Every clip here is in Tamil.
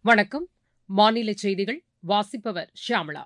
வணக்கம் மாநில செய்திகள் வாசிப்பவர் ஷியாமளா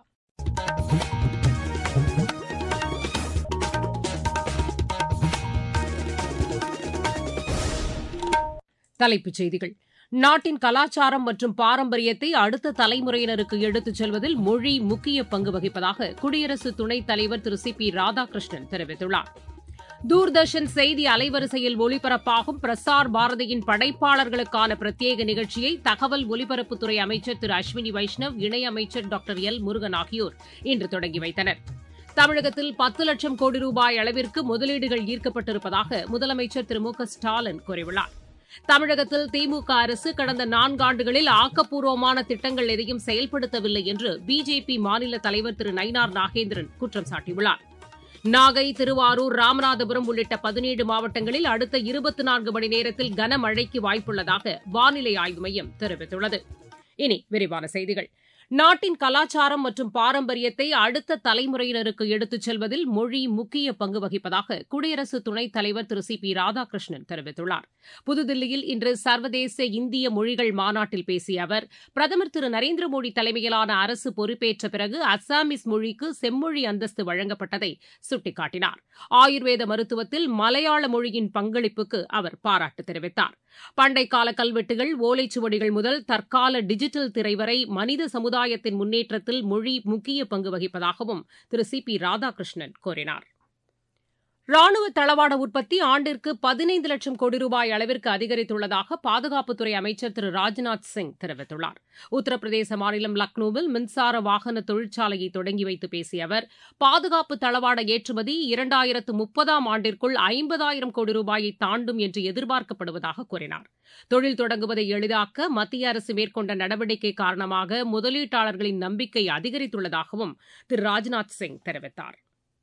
தலைப்புச் செய்திகள் நாட்டின் கலாச்சாரம் மற்றும் பாரம்பரியத்தை அடுத்த தலைமுறையினருக்கு எடுத்துச் செல்வதில் மொழி முக்கிய பங்கு வகிப்பதாக குடியரசு துணைத் தலைவர் திரு சி பி ராதாகிருஷ்ணன் தெரிவித்துள்ளார் தூர்தர்ஷன் செய்தி அலைவரிசையில் ஒளிபரப்பாகும் பிரசார் பாரதியின் படைப்பாளர்களுக்கான பிரத்யேக நிகழ்ச்சியை தகவல் ஒலிபரப்புத்துறை அமைச்சர் திரு அஸ்வினி வைஷ்ணவ் இணையமைச்சர் டாக்டர் எல் முருகன் ஆகியோர் இன்று தொடங்கி வைத்தனர் தமிழகத்தில் பத்து லட்சம் கோடி ரூபாய் அளவிற்கு முதலீடுகள் ஈர்க்கப்பட்டிருப்பதாக முதலமைச்சர் திரு மு க ஸ்டாலின் கூறியுள்ளார் தமிழகத்தில் திமுக அரசு கடந்த நான்காண்டுகளில் ஆக்கப்பூர்வமான திட்டங்கள் எதையும் செயல்படுத்தவில்லை என்று பிஜேபி மாநில தலைவர் திரு நயினார் நாகேந்திரன் குற்றம் சாட்டியுள்ளார் நாகை திருவாரூர் ராமநாதபுரம் உள்ளிட்ட பதினேழு மாவட்டங்களில் அடுத்த இருபத்தி நான்கு மணி நேரத்தில் கனமழைக்கு வாய்ப்புள்ளதாக வானிலை ஆய்வு மையம் தெரிவித்துள்ளது இனி விரிவான செய்திகள் நாட்டின் கலாச்சாரம் மற்றும் பாரம்பரியத்தை அடுத்த தலைமுறையினருக்கு எடுத்துச் செல்வதில் மொழி முக்கிய பங்கு வகிப்பதாக குடியரசு துணைத் தலைவர் திரு சி பி ராதாகிருஷ்ணன் தெரிவித்துள்ளார் புதுதில்லியில் இன்று சர்வதேச இந்திய மொழிகள் மாநாட்டில் பேசிய அவர் பிரதமர் திரு நரேந்திர மோடி தலைமையிலான அரசு பொறுப்பேற்ற பிறகு அஸ்ஸாமிஸ் மொழிக்கு செம்மொழி அந்தஸ்து வழங்கப்பட்டதை சுட்டிக்காட்டினார் ஆயுர்வேத மருத்துவத்தில் மலையாள மொழியின் பங்களிப்புக்கு அவர் பாராட்டு தெரிவித்தார் பண்டைக்கால கல்வெட்டுகள் ஓலைச்சுவடிகள் முதல் தற்கால டிஜிட்டல் திரை வரை மனித சமுதாயத்தின் முன்னேற்றத்தில் மொழி முக்கிய பங்கு வகிப்பதாகவும் திரு சி பி ராதாகிருஷ்ணன் கூறினார் ராணுவ தளவாட உற்பத்தி ஆண்டிற்கு பதினைந்து லட்சம் கோடி ரூபாய் அளவிற்கு அதிகரித்துள்ளதாக பாதுகாப்புத்துறை அமைச்சர் திரு ராஜ்நாத் சிங் தெரிவித்துள்ளார் உத்தரப்பிரதேச மாநிலம் லக்னோவில் மின்சார வாகன தொழிற்சாலையை தொடங்கி வைத்து பேசிய அவர் பாதுகாப்பு தளவாட ஏற்றுமதி இரண்டாயிரத்து முப்பதாம் ஆண்டிற்குள் ஐம்பதாயிரம் கோடி ரூபாயை தாண்டும் என்று எதிர்பார்க்கப்படுவதாக கூறினார் தொழில் தொடங்குவதை எளிதாக்க மத்திய அரசு மேற்கொண்ட நடவடிக்கை காரணமாக முதலீட்டாளர்களின் நம்பிக்கை அதிகரித்துள்ளதாகவும் திரு ராஜ்நாத் சிங் தெரிவித்தார்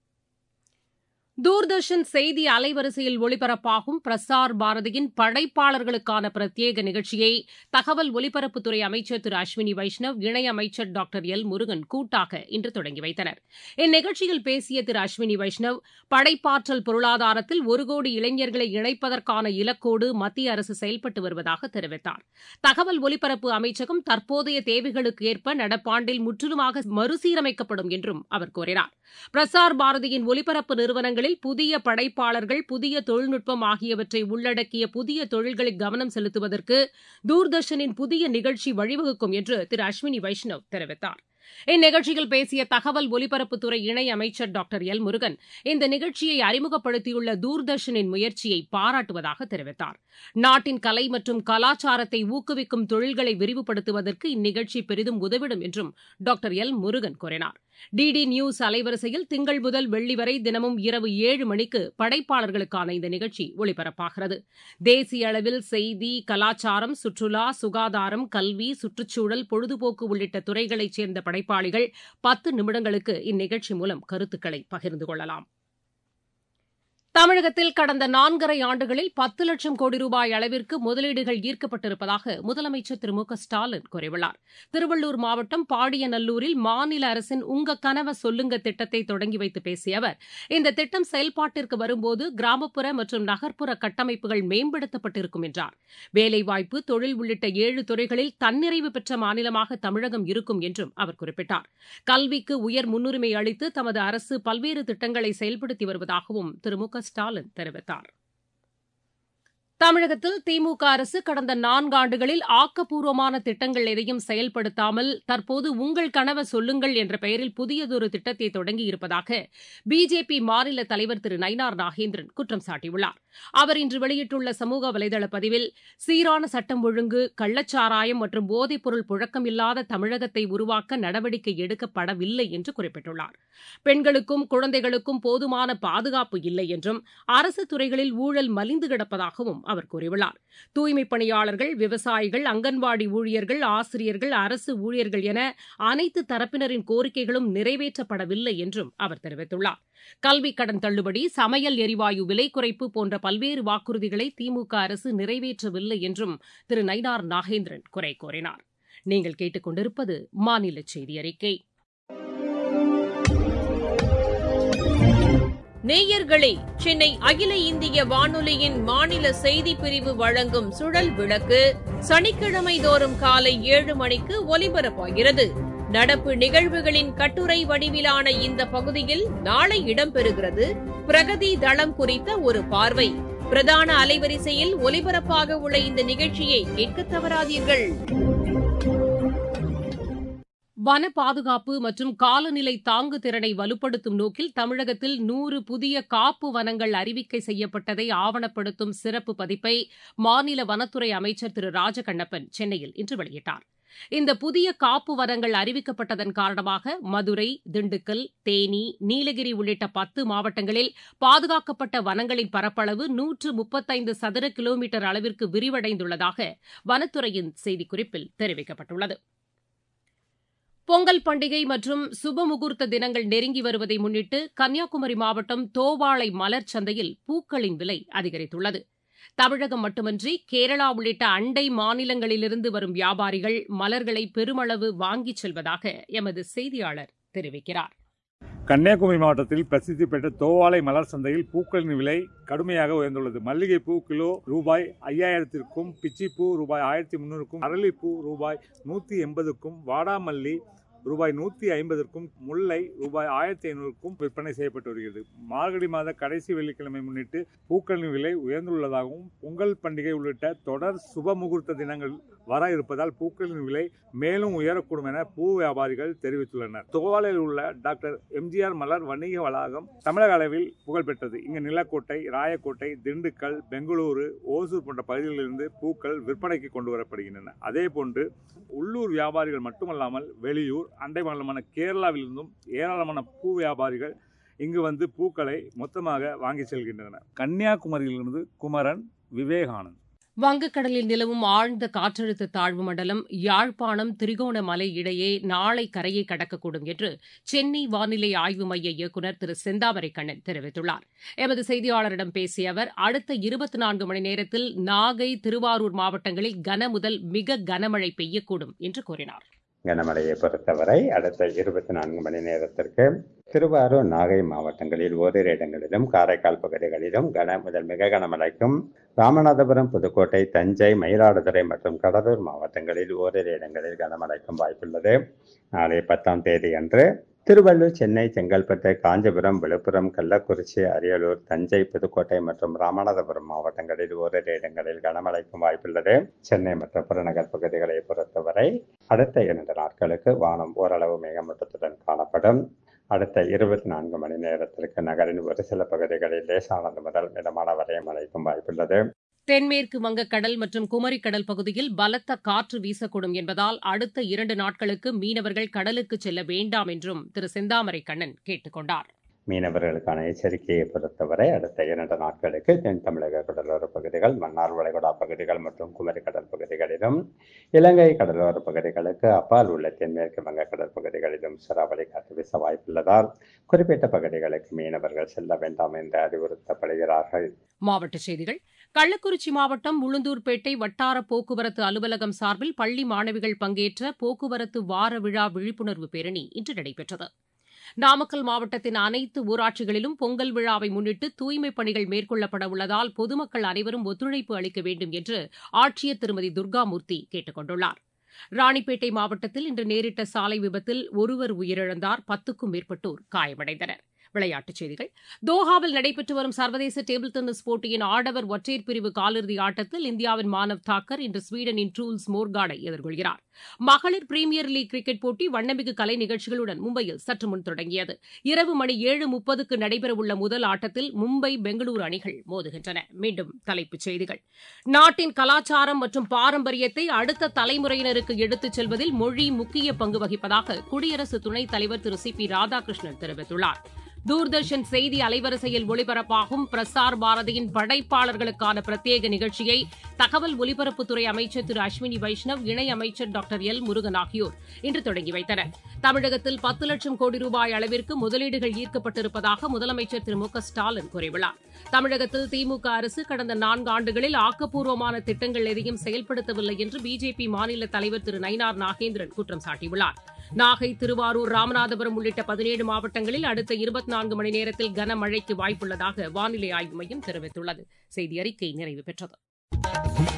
தூர்தர்ஷன் செய்தி அலைவரிசையில் ஒளிபரப்பாகும் பிரசார் பாரதியின் படைப்பாளர்களுக்கான பிரத்யேக நிகழ்ச்சியை தகவல் ஒலிபரப்புத்துறை அமைச்சர் திரு அஸ்வினி வைஷ்ணவ் இணையமைச்சர் டாக்டர் எல் முருகன் கூட்டாக இன்று தொடங்கி வைத்தனர் இந்நிகழ்ச்சியில் பேசிய திரு அஸ்வினி வைஷ்ணவ் படைப்பாற்றல் பொருளாதாரத்தில் ஒரு கோடி இளைஞர்களை இணைப்பதற்கான இலக்கோடு மத்திய அரசு செயல்பட்டு வருவதாக தெரிவித்தார் தகவல் ஒலிபரப்பு அமைச்சகம் தற்போதைய தேவைகளுக்கு ஏற்ப நடப்பாண்டில் முற்றிலுமாக மறுசீரமைக்கப்படும் என்றும் அவர் கூறினார் பிரசார் பாரதியின் ஒலிபரப்பு நிறுவனங்கள் புதிய படைப்பாளர்கள் புதிய தொழில்நுட்பம் ஆகியவற்றை உள்ளடக்கிய புதிய தொழில்களில் கவனம் செலுத்துவதற்கு தூர்தர்ஷனின் புதிய நிகழ்ச்சி வழிவகுக்கும் என்று திரு அஸ்வினி வைஷ்ணவ் தெரிவித்தார் இந்நிகழ்ச்சியில் பேசிய தகவல் ஒலிபரப்புத்துறை இணை அமைச்சர் டாக்டர் எல் முருகன் இந்த நிகழ்ச்சியை அறிமுகப்படுத்தியுள்ள தூர்தர்ஷனின் முயற்சியை பாராட்டுவதாக தெரிவித்தார் நாட்டின் கலை மற்றும் கலாச்சாரத்தை ஊக்குவிக்கும் தொழில்களை விரிவுபடுத்துவதற்கு இந்நிகழ்ச்சி பெரிதும் உதவிடும் என்றும் டாக்டர் எல் முருகன் கூறினார் டிடி நியூஸ் அலைவரிசையில் திங்கள் முதல் வெள்ளி வரை தினமும் இரவு ஏழு மணிக்கு படைப்பாளர்களுக்கான இந்த நிகழ்ச்சி ஒளிபரப்பாகிறது தேசிய அளவில் செய்தி கலாச்சாரம் சுற்றுலா சுகாதாரம் கல்வி சுற்றுச்சூழல் பொழுதுபோக்கு உள்ளிட்ட துறைகளைச் சேர்ந்த படைப்பாளிகள் பத்து நிமிடங்களுக்கு இந்நிகழ்ச்சி மூலம் கருத்துக்களை பகிர்ந்து கொள்ளலாம் தமிழகத்தில் கடந்த நான்கரை ஆண்டுகளில் பத்து லட்சம் கோடி ரூபாய் அளவிற்கு முதலீடுகள் ஈர்க்கப்பட்டிருப்பதாக முதலமைச்சர் திரு மு க ஸ்டாலின் கூறியுள்ளார் திருவள்ளூர் மாவட்டம் பாடியநல்லூரில் மாநில அரசின் உங்க கனவ சொல்லுங்க திட்டத்தை தொடங்கி வைத்து பேசிய அவர் இந்த திட்டம் செயல்பாட்டிற்கு வரும்போது கிராமப்புற மற்றும் நகர்ப்புற கட்டமைப்புகள் மேம்படுத்தப்பட்டிருக்கும் என்றார் வேலைவாய்ப்பு தொழில் உள்ளிட்ட ஏழு துறைகளில் தன்னிறைவு பெற்ற மாநிலமாக தமிழகம் இருக்கும் என்றும் அவர் குறிப்பிட்டார் கல்விக்கு உயர் முன்னுரிமை அளித்து தமது அரசு பல்வேறு திட்டங்களை செயல்படுத்தி வருவதாகவும் திரு மு க ஸ்டாலின் தெரிவித்தார் தமிழகத்தில் திமுக அரசு கடந்த நான்காண்டுகளில் ஆக்கப்பூர்வமான திட்டங்கள் எதையும் செயல்படுத்தாமல் தற்போது உங்கள் கனவை சொல்லுங்கள் என்ற பெயரில் புதியதொரு திட்டத்தை தொடங்கியிருப்பதாக பிஜேபி மாநில தலைவர் திரு நயினார் நாகேந்திரன் குற்றம் சாட்டியுள்ளார் அவர் இன்று வெளியிட்டுள்ள சமூக வலைதள பதிவில் சீரான சட்டம் ஒழுங்கு கள்ளச்சாராயம் மற்றும் போதைப்பொருள் புழக்கம் இல்லாத தமிழகத்தை உருவாக்க நடவடிக்கை எடுக்கப்படவில்லை என்று குறிப்பிட்டுள்ளார் பெண்களுக்கும் குழந்தைகளுக்கும் போதுமான பாதுகாப்பு இல்லை என்றும் அரசு துறைகளில் ஊழல் மலிந்து கிடப்பதாகவும் அவர் கூறியுள்ளார் தூய்மைப் பணியாளர்கள் விவசாயிகள் அங்கன்வாடி ஊழியர்கள் ஆசிரியர்கள் அரசு ஊழியர்கள் என அனைத்து தரப்பினரின் கோரிக்கைகளும் நிறைவேற்றப்படவில்லை என்றும் அவர் தெரிவித்துள்ளார் கல்விக் கடன் தள்ளுபடி சமையல் எரிவாயு விலை குறைப்பு போன்ற பல்வேறு வாக்குறுதிகளை திமுக அரசு நிறைவேற்றவில்லை என்றும் திரு நயினார் நாகேந்திரன் குறை கூறினார் நீங்கள் கேட்டுக்கொண்டிருப்பது மாநில செய்தி அறிக்கை நேயர்களே சென்னை அகில இந்திய வானொலியின் மாநில செய்திப் பிரிவு வழங்கும் சுழல் விளக்கு சனிக்கிழமை தோறும் காலை ஏழு மணிக்கு ஒலிபரப்பாகிறது நடப்பு நிகழ்வுகளின் கட்டுரை வடிவிலான இந்த பகுதியில் நாளை இடம்பெறுகிறது பிரகதி தளம் குறித்த ஒரு பார்வை பிரதான அலைவரிசையில் ஒலிபரப்பாக உள்ள இந்த நிகழ்ச்சியை கேட்க தவறாதீர்கள் வன பாதுகாப்பு மற்றும் காலநிலை தாங்கு திறனை வலுப்படுத்தும் நோக்கில் தமிழகத்தில் நூறு புதிய காப்பு வனங்கள் அறிவிக்கை செய்யப்பட்டதை ஆவணப்படுத்தும் சிறப்பு பதிப்பை மாநில வனத்துறை அமைச்சர் திரு ராஜகண்ணப்பன் சென்னையில் இன்று வெளியிட்டார் இந்த புதிய காப்பு வனங்கள் அறிவிக்கப்பட்டதன் காரணமாக மதுரை திண்டுக்கல் தேனி நீலகிரி உள்ளிட்ட பத்து மாவட்டங்களில் பாதுகாக்கப்பட்ட வனங்களின் பரப்பளவு நூற்று முப்பத்தைந்து சதுர கிலோமீட்டர் அளவிற்கு விரிவடைந்துள்ளதாக வனத்துறையின் செய்திக்குறிப்பில் தெரிவிக்கப்பட்டுள்ளது பொங்கல் பண்டிகை மற்றும் சுபமுகூர்த்த தினங்கள் நெருங்கி வருவதை முன்னிட்டு கன்னியாகுமரி மாவட்டம் தோவாளை மலர் சந்தையில் பூக்களின் விலை அதிகரித்துள்ளது தமிழகம் மட்டுமன்றி கேரளா உள்ளிட்ட அண்டை மாநிலங்களிலிருந்து வரும் வியாபாரிகள் மலர்களை பெருமளவு வாங்கிச் செல்வதாக எமது செய்தியாளர் தெரிவிக்கிறார் கன்னியாகுமரி மாவட்டத்தில் பிரசித்தி பெற்ற தோவாளை மலர் சந்தையில் பூக்களின் விலை கடுமையாக உயர்ந்துள்ளது மல்லிகை பூ கிலோ ரூபாய் ஐயாயிரத்திற்கும் பிச்சிப்பூ ரூபாய் ஆயிரத்தி முன்னூறுக்கும் அரளிப்பூ ரூபாய் நூற்றி எண்பதுக்கும் வாடாமல்லி ரூபாய் நூற்றி ஐம்பதற்கும் முல்லை ரூபாய் ஆயிரத்தி ஐநூறுக்கும் விற்பனை செய்யப்பட்டு வருகிறது மார்கழி மாத கடைசி வெள்ளிக்கிழமை முன்னிட்டு பூக்களின் விலை உயர்ந்துள்ளதாகவும் பொங்கல் பண்டிகை உள்ளிட்ட தொடர் சுப முகூர்த்த தினங்கள் வர இருப்பதால் பூக்களின் விலை மேலும் உயரக்கூடும் என பூ வியாபாரிகள் தெரிவித்துள்ளனர் தோவாலையில் உள்ள டாக்டர் எம்ஜிஆர் மலர் வணிக வளாகம் தமிழக அளவில் புகழ்பெற்றது இங்கு நிலக்கோட்டை ராயக்கோட்டை திண்டுக்கல் பெங்களூரு ஓசூர் போன்ற பகுதிகளிலிருந்து பூக்கள் விற்பனைக்கு கொண்டு வரப்படுகின்றன அதே போன்று உள்ளூர் வியாபாரிகள் மட்டுமல்லாமல் வெளியூர் அண்டை மாநிலமான கேரளாவிலிருந்தும் ஏராளமான பூ வியாபாரிகள் இங்கு வந்து பூக்களை மொத்தமாக வாங்கி செல்கின்றனர் கன்னியாகுமரியிலிருந்து குமரன் விவேகானந்த் வங்கக்கடலில் நிலவும் ஆழ்ந்த காற்றழுத்த தாழ்வு மண்டலம் யாழ்ப்பாணம் திரிகோணமலை இடையே நாளை கரையை கடக்கக்கூடும் என்று சென்னை வானிலை ஆய்வு மைய இயக்குநர் திரு செந்தாமரை கண்ணன் தெரிவித்துள்ளார் எமது செய்தியாளரிடம் பேசிய அவர் அடுத்த இருபத்தி நான்கு மணி நேரத்தில் நாகை திருவாரூர் மாவட்டங்களில் கன முதல் மிக கனமழை பெய்யக்கூடும் என்று கூறினார் கனமழையை பொறுத்தவரை அடுத்த இருபத்தி நான்கு மணி நேரத்திற்கு திருவாரூர் நாகை மாவட்டங்களில் ஓரிரு இடங்களிலும் காரைக்கால் பகுதிகளிலும் கன முதல் மிக கனமழைக்கும் ராமநாதபுரம் புதுக்கோட்டை தஞ்சை மயிலாடுதுறை மற்றும் கடலூர் மாவட்டங்களில் ஓரிரு இடங்களில் கனமழைக்கும் வாய்ப்புள்ளது நாளை பத்தாம் தேதி அன்று திருவள்ளூர் சென்னை செங்கல்பட்டு காஞ்சிபுரம் விழுப்புரம் கள்ளக்குறிச்சி அரியலூர் தஞ்சை புதுக்கோட்டை மற்றும் ராமநாதபுரம் மாவட்டங்களில் ஓரிரு இடங்களில் கனமழைக்கும் வாய்ப்புள்ளது சென்னை மற்றும் புறநகர் பகுதிகளை பொறுத்தவரை அடுத்த இரண்டு நாட்களுக்கு வானம் ஓரளவு மேகமூட்டத்துடன் காணப்படும் அடுத்த இருபத்தி நான்கு மணி நேரத்திற்கு நகரின் ஒரு சில பகுதிகளில் லேசானது முதல் மிதமான வரை மழைக்கும் வாய்ப்புள்ளது தென்மேற்கு வங்கக்கடல் மற்றும் குமரிக்கடல் பகுதியில் பலத்த காற்று வீசக்கூடும் என்பதால் அடுத்த இரண்டு நாட்களுக்கு மீனவர்கள் கடலுக்கு செல்ல வேண்டாம் என்றும் திரு செந்தாமரை கண்ணன் கேட்டுக் கொண்டார் மீனவர்களுக்கான எச்சரிக்கையை பொறுத்தவரை அடுத்த இரண்டு நாட்களுக்கு தென் தமிழக கடலோர பகுதிகள் மன்னார் வளைகுடா பகுதிகள் மற்றும் குமரி கடல் பகுதிகளிலும் இலங்கை கடலோர பகுதிகளுக்கு அப்பால் உள்ள தென்மேற்கு வங்கக்கடல் பகுதிகளிலும் சூறாவளி காற்று வீச வாய்ப்புள்ளதால் குறிப்பிட்ட பகுதிகளுக்கு மீனவர்கள் செல்ல வேண்டாம் என்று அறிவுறுத்தப்படுகிறார்கள் மாவட்டச் செய்திகள் கள்ளக்குறிச்சி மாவட்டம் உளுந்தூர்பேட்டை வட்டார போக்குவரத்து அலுவலகம் சார்பில் பள்ளி மாணவிகள் பங்கேற்ற போக்குவரத்து வார விழா விழிப்புணர்வு பேரணி இன்று நடைபெற்றது நாமக்கல் மாவட்டத்தின் அனைத்து ஊராட்சிகளிலும் பொங்கல் விழாவை முன்னிட்டு தூய்மைப் பணிகள் மேற்கொள்ளப்பட உள்ளதால் பொதுமக்கள் அனைவரும் ஒத்துழைப்பு அளிக்க வேண்டும் என்று ஆட்சியர் திருமதி துர்காமூர்த்தி கேட்டுக் கொண்டுள்ளார் ராணிப்பேட்டை மாவட்டத்தில் இன்று நேரிட்ட சாலை விபத்தில் ஒருவர் உயிரிழந்தார் பத்துக்கும் மேற்பட்டோர் காயமடைந்தனர் விளையாட்டுச் செய்திகள் தோஹாவில் நடைபெற்று வரும் சர்வதேச டேபிள் டென்னிஸ் போட்டியின் ஆடவர் ஒற்றையர் பிரிவு காலிறுதி ஆட்டத்தில் இந்தியாவின் மானவ் தாக்கர் இன்று ஸ்வீடனின் ட்ரூல்ஸ் மோர்காடை எதிர்கொள்கிறார் மகளிர் பிரீமியர் லீக் கிரிக்கெட் போட்டி வண்ணமிகு கலை நிகழ்ச்சிகளுடன் மும்பையில் சற்று முன் தொடங்கியது இரவு மணி ஏழு முப்பதுக்கு நடைபெறவுள்ள முதல் ஆட்டத்தில் மும்பை பெங்களூரு அணிகள் மோதுகின்றன மீண்டும் தலைப்புச் செய்திகள் நாட்டின் கலாச்சாரம் மற்றும் பாரம்பரியத்தை அடுத்த தலைமுறையினருக்கு எடுத்துச் செல்வதில் மொழி முக்கிய பங்கு வகிப்பதாக குடியரசு துணைத் தலைவர் திரு சி பி ராதாகிருஷ்ணன் தெரிவித்துள்ளார் தூர்தர்ஷன் செய்தி அலைவரிசையில் ஒளிபரப்பாகும் பிரசார் பாரதியின் படைப்பாளர்களுக்கான பிரத்யேக நிகழ்ச்சியை தகவல் ஒலிபரப்புத்துறை அமைச்சர் திரு அஸ்வினி வைஷ்ணவ் இணை அமைச்சர் டாக்டர் எல் முருகன் ஆகியோர் இன்று தொடங்கி வைத்தனர் தமிழகத்தில் பத்து லட்சம் கோடி ரூபாய் அளவிற்கு முதலீடுகள் ஈர்க்கப்பட்டிருப்பதாக முதலமைச்சர் திரு மு க ஸ்டாலின் கூறியுள்ளார் தமிழகத்தில் திமுக அரசு கடந்த நான்கு ஆண்டுகளில் ஆக்கப்பூர்வமான திட்டங்கள் எதையும் செயல்படுத்தவில்லை என்று பிஜேபி மாநில தலைவர் திரு நயினார் நாகேந்திரன் குற்றம் சாட்டியுள்ளார் நாகை திருவாரூர் ராமநாதபுரம் உள்ளிட்ட பதினேழு மாவட்டங்களில் அடுத்த இருபத்தி நான்கு மணி நேரத்தில் கனமழைக்கு வாய்ப்புள்ளதாக வானிலை ஆய்வு மையம் தெரிவித்துள்ளது செய்தி அறிக்கை நிறைவு பெற்றது